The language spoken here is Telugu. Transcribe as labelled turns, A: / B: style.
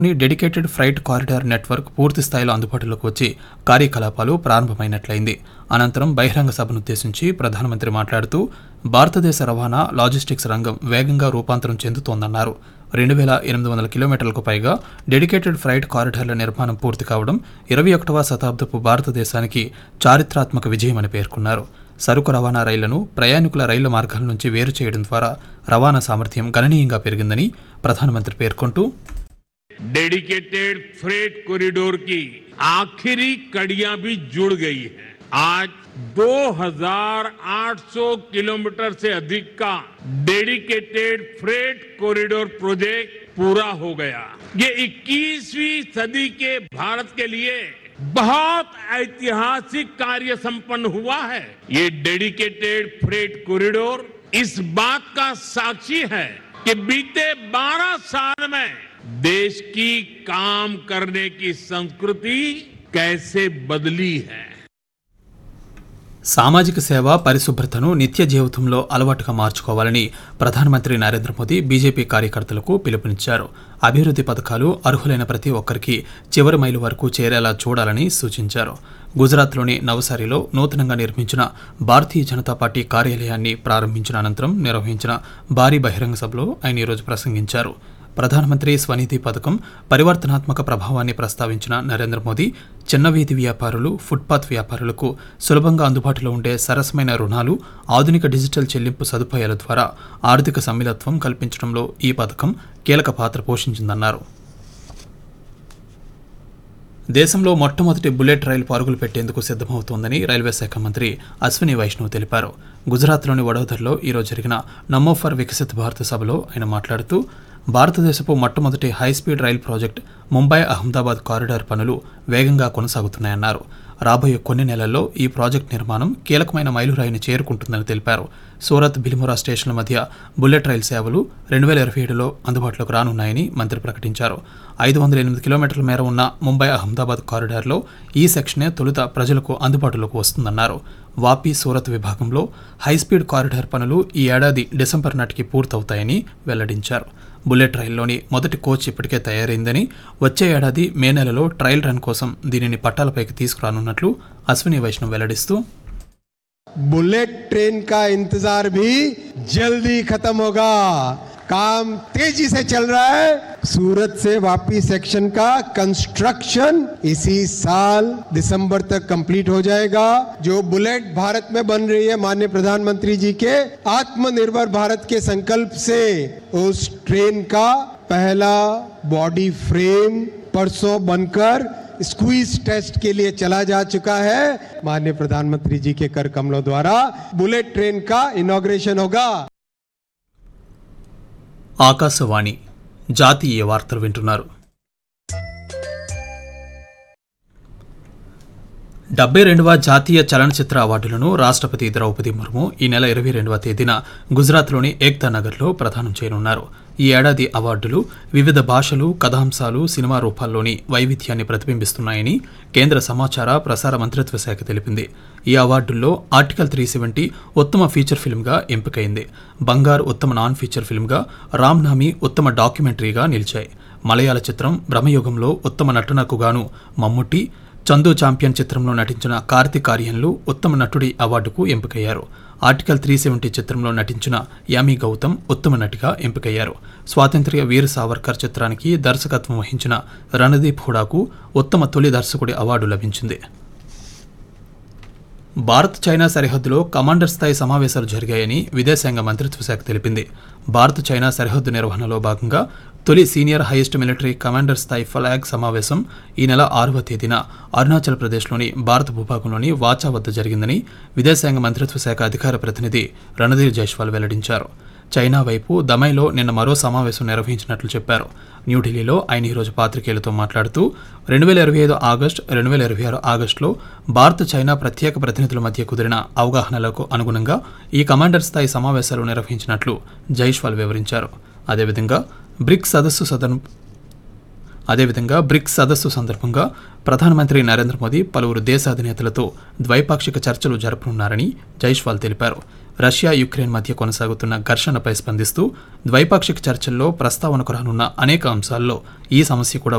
A: ని డెడికేటెడ్ ఫ్రైట్ కారిడార్ నెట్వర్క్ పూర్తి స్థాయిలో అందుబాటులోకి వచ్చి కార్యకలాపాలు ప్రారంభమైనట్లయింది అనంతరం బహిరంగ సభనుద్దేశించి ప్రధానమంత్రి మాట్లాడుతూ భారతదేశ రవాణా లాజిస్టిక్స్ రంగం వేగంగా రూపాంతరం చెందుతోందన్నారు రెండు వేల ఎనిమిది వందల కిలోమీటర్లకు పైగా డెడికేటెడ్ ఫ్రైట్ కారిడార్ల నిర్మాణం పూర్తి కావడం ఇరవై ఒకటవ శతాబ్దపు భారతదేశానికి చారిత్రాత్మక విజయమని పేర్కొన్నారు సరుకు రవాణా రైళ్లను ప్రయాణికుల రైళ్ల మార్గాల నుంచి వేరు చేయడం ద్వారా రవాణా సామర్థ్యం గణనీయంగా పెరిగిందని ప్రధానమంత్రి పేర్కొంటూ
B: डेडिकेटेड फ्रेट कॉरिडोर की आखिरी कड़ियां भी जुड़ गई है आज 2800 किलोमीटर से अधिक का डेडिकेटेड फ्रेट कॉरिडोर प्रोजेक्ट पूरा हो गया ये 21वीं सदी के भारत के लिए बहुत ऐतिहासिक कार्य संपन्न हुआ है ये डेडिकेटेड फ्रेट कॉरिडोर इस बात का साक्षी है कि बीते 12 साल में देश की काम करने की संस्कृति कैसे बदली है
A: సామాజిక సేవ పరిశుభ్రతను నిత్య జీవితంలో అలవాటుగా మార్చుకోవాలని ప్రధానమంత్రి నరేంద్ర మోదీ బీజేపీ కార్యకర్తలకు పిలుపునిచ్చారు అభివృద్ధి పథకాలు అర్హులైన ప్రతి ఒక్కరికి చివరి మైలు వరకు చేరేలా చూడాలని సూచించారు గుజరాత్లోని నవసారిలో నూతనంగా నిర్మించిన భారతీయ జనతా పార్టీ కార్యాలయాన్ని ప్రారంభించిన అనంతరం నిర్వహించిన భారీ బహిరంగ సభలో ఆయన ఈరోజు ప్రసంగించారు ప్రధానమంత్రి స్వనిధి పథకం పరివర్తనాత్మక ప్రభావాన్ని ప్రస్తావించిన నరేంద్ర మోదీ చిన్న వీధి వ్యాపారులు ఫుట్పాత్ వ్యాపారులకు సులభంగా అందుబాటులో ఉండే సరసమైన రుణాలు ఆధునిక డిజిటల్ చెల్లింపు సదుపాయాల ద్వారా ఆర్థిక సమ్మిళత్వం కల్పించడంలో ఈ పథకం కీలక పాత్ర పోషించిందన్నారు దేశంలో మొట్టమొదటి బుల్లెట్ రైలు పరుగులు పెట్టేందుకు సిద్ధమవుతోందని రైల్వే శాఖ మంత్రి అశ్విని వైష్ణవ్ తెలిపారు గుజరాత్లోని వడోదరలో ఈరోజు జరిగిన నమో ఫర్ వికసిత్ భారత్ సభలో ఆయన మాట్లాడుతూ భారతదేశపు మొట్టమొదటి హైస్పీడ్ రైలు ప్రాజెక్ట్ ముంబై అహ్మదాబాద్ కారిడార్ పనులు వేగంగా కొనసాగుతున్నాయన్నారు రాబోయే కొన్ని నెలల్లో ఈ ప్రాజెక్ట్ నిర్మాణం కీలకమైన మైలురాయిని చేరుకుంటుందని తెలిపారు సూరత్ బిలిమొరా స్టేషన్ల మధ్య బుల్లెట్ రైలు సేవలు రెండు వేల ఇరవై ఏడులో అందుబాటులోకి రానున్నాయని మంత్రి ప్రకటించారు ఐదు వందల ఎనిమిది కిలోమీటర్ల మేర ఉన్న ముంబై అహ్మదాబాద్ కారిడార్లో ఈ సెక్షనే తొలుత ప్రజలకు అందుబాటులోకి వస్తుందన్నారు వాపి సూరత్ విభాగంలో హైస్పీడ్ కారిడార్ పనులు ఈ ఏడాది డిసెంబర్ నాటికి పూర్తవుతాయని వెల్లడించారు బుల్లెట్ రైల్లోని మొదటి కోచ్ ఇప్పటికే తయారైందని వచ్చే ఏడాది మే నెలలో ట్రయల్ రన్ కోసం దీనిని పట్టాలపైకి తీసుకురానున్నట్లు అశ్విని వైష్ణవ్ వెల్లడిస్తూ
C: बुलेट ट्रेन का इंतजार भी जल्दी खत्म होगा काम तेजी से चल रहा है सूरत से वापी सेक्शन का कंस्ट्रक्शन इसी साल दिसंबर तक कंप्लीट हो जाएगा जो बुलेट भारत में बन रही है माननीय प्रधानमंत्री जी के आत्मनिर्भर भारत के संकल्प से उस ट्रेन का पहला बॉडी फ्रेम परसों बनकर स्क्वीज टेस्ट के लिए चला जा चुका है माननीय प्रधानमंत्री जी के कर कमलों द्वारा बुलेट ट्रेन का इनॉग्रेशन होगा
A: ఆకాశవాణి జాతీయ వార్తలు వింటున్నారు డెబ్బై రెండవ జాతీయ చలనచిత్ర అవార్డులను రాష్ట్రపతి ద్రౌపది ముర్ము ఈ నెల ఇరవై రెండవ తేదీన గుజరాత్లోని ఏక్తా నగర్లో ప్రదానం చేయనున్నారు ఈ ఏడాది అవార్డులు వివిధ భాషలు కథాంశాలు సినిమా రూపాల్లోని వైవిధ్యాన్ని ప్రతిబింబిస్తున్నాయని కేంద్ర సమాచార ప్రసార మంత్రిత్వ శాఖ తెలిపింది ఈ అవార్డుల్లో ఆర్టికల్ త్రీ సెవెంటీ ఉత్తమ ఫీచర్ ఫిల్మ్గా ఎంపికైంది బంగార్ ఉత్తమ నాన్ ఫీచర్ ఫిల్మ్గా రామ్నామి ఉత్తమ డాక్యుమెంటరీగా నిలిచాయి మలయాళ చిత్రం బ్రహ్మయుగంలో ఉత్తమ నటనకు గాను మమ్ముట్టి చందు ఛాంపియన్ చిత్రంలో నటించిన కార్తిక్ ఆర్యన్లు ఉత్తమ నటుడి అవార్డుకు ఎంపికయ్యారు ఆర్టికల్ త్రీ సెవెంటీ చిత్రంలో నటించిన యామి గౌతమ్ ఉత్తమ నటిగా ఎంపికయ్యారు స్వాతంత్ర్య వీర సావర్కర్ చిత్రానికి దర్శకత్వం వహించిన రణదీప్ హుడాకు ఉత్తమ తొలి దర్శకుడి అవార్డు లభించింది భారత్ చైనా సరిహద్దులో కమాండర్ స్థాయి సమావేశాలు జరిగాయని విదేశాంగ మంత్రిత్వ శాఖ తెలిపింది భారత్ చైనా సరిహద్దు నిర్వహణలో భాగంగా తొలి సీనియర్ హైయెస్ట్ మిలిటరీ కమాండర్ స్థాయి ఫ్లాగ్ సమావేశం ఈ నెల ఆరవ తేదీన అరుణాచల్ ప్రదేశ్లోని భారత భూభాగంలోని వాచా వద్ద జరిగిందని విదేశాంగ మంత్రిత్వ శాఖ అధికార ప్రతినిధి రణధీర్ జైస్వాల్ వెల్లడించారు చైనా వైపు దమైలో నిన్న మరో సమావేశం నిర్వహించినట్లు చెప్పారు న్యూఢిల్లీలో ఆయన ఈరోజు పాత్రికేయులతో మాట్లాడుతూ రెండు వేల ఇరవై ఐదు ఆగస్టు రెండు వేల ఇరవై ఆరు ఆగస్టులో భారత్ చైనా ప్రత్యేక ప్రతినిధుల మధ్య కుదిరిన అవగాహనలకు అనుగుణంగా ఈ కమాండర్ స్థాయి సమావేశాలు నిర్వహించినట్లు జైష్వాల్ వివరించారు అదేవిధంగా బ్రిక్స్ సదస్సు సదన్ అదేవిధంగా బ్రిక్స్ సదస్సు సందర్భంగా ప్రధానమంత్రి నరేంద్ర మోదీ పలువురు దేశ అధినేతలతో ద్వైపాక్షిక చర్చలు జరపనున్నారని జైష్వాల్ తెలిపారు రష్యా యుక్రెయిన్ మధ్య కొనసాగుతున్న ఘర్షణపై స్పందిస్తూ ద్వైపాక్షిక చర్చల్లో ప్రస్తావనకు రానున్న అనేక అంశాల్లో ఈ సమస్య కూడా